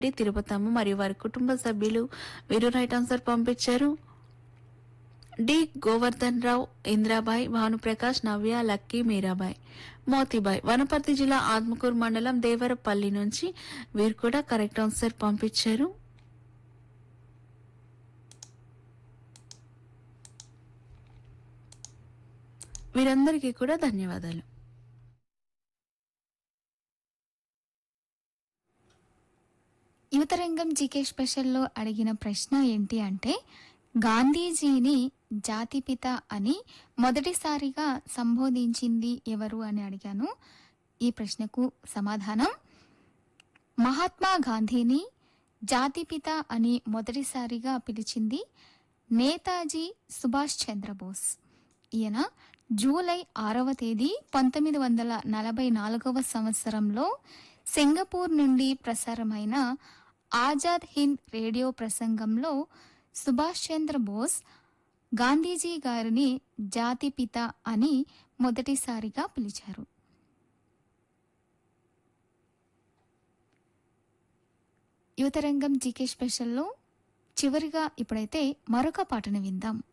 D Tirupatamma మరియు వారి కుటుంబ సభ్యులు వీరు రైట్ ఆన్సర్ పంపించారు డి గోవర్ధన్ రావు ఇంద్రాబాయ్ భానుప్రకాష్ నవ్య లక్కీ మీరాబాయ్ మోతీబాయ్ వనపర్తి జిల్లా ఆత్మకూరు మండలం దేవరపల్లి నుంచి వీరు కూడా కరెక్ట్ ఆన్సర్ పంపించారు వీరందరికీ కూడా ధన్యవాదాలు యువతరంగం జీకే స్పెషల్లో అడిగిన ప్రశ్న ఏంటి అంటే గాంధీజీని జాతిపిత అని మొదటిసారిగా సంబోధించింది ఎవరు అని అడిగాను ఈ ప్రశ్నకు సమాధానం మహాత్మా గాంధీని జాతిపిత అని మొదటిసారిగా పిలిచింది నేతాజీ సుభాష్ చంద్రబోస్ ఈయన జూలై ఆరవ తేదీ పంతొమ్మిది వందల నలభై నాలుగవ సంవత్సరంలో సింగపూర్ నుండి ప్రసారమైన ఆజాద్ హింద్ రేడియో ప్రసంగంలో సుభాష్ చంద్ర బోస్ గాంధీజీ గారిని జాతిపిత అని మొదటిసారిగా పిలిచారు యువతరంగం జీకే స్పెషల్లో చివరిగా ఇప్పుడైతే మరొక పాటను విందాం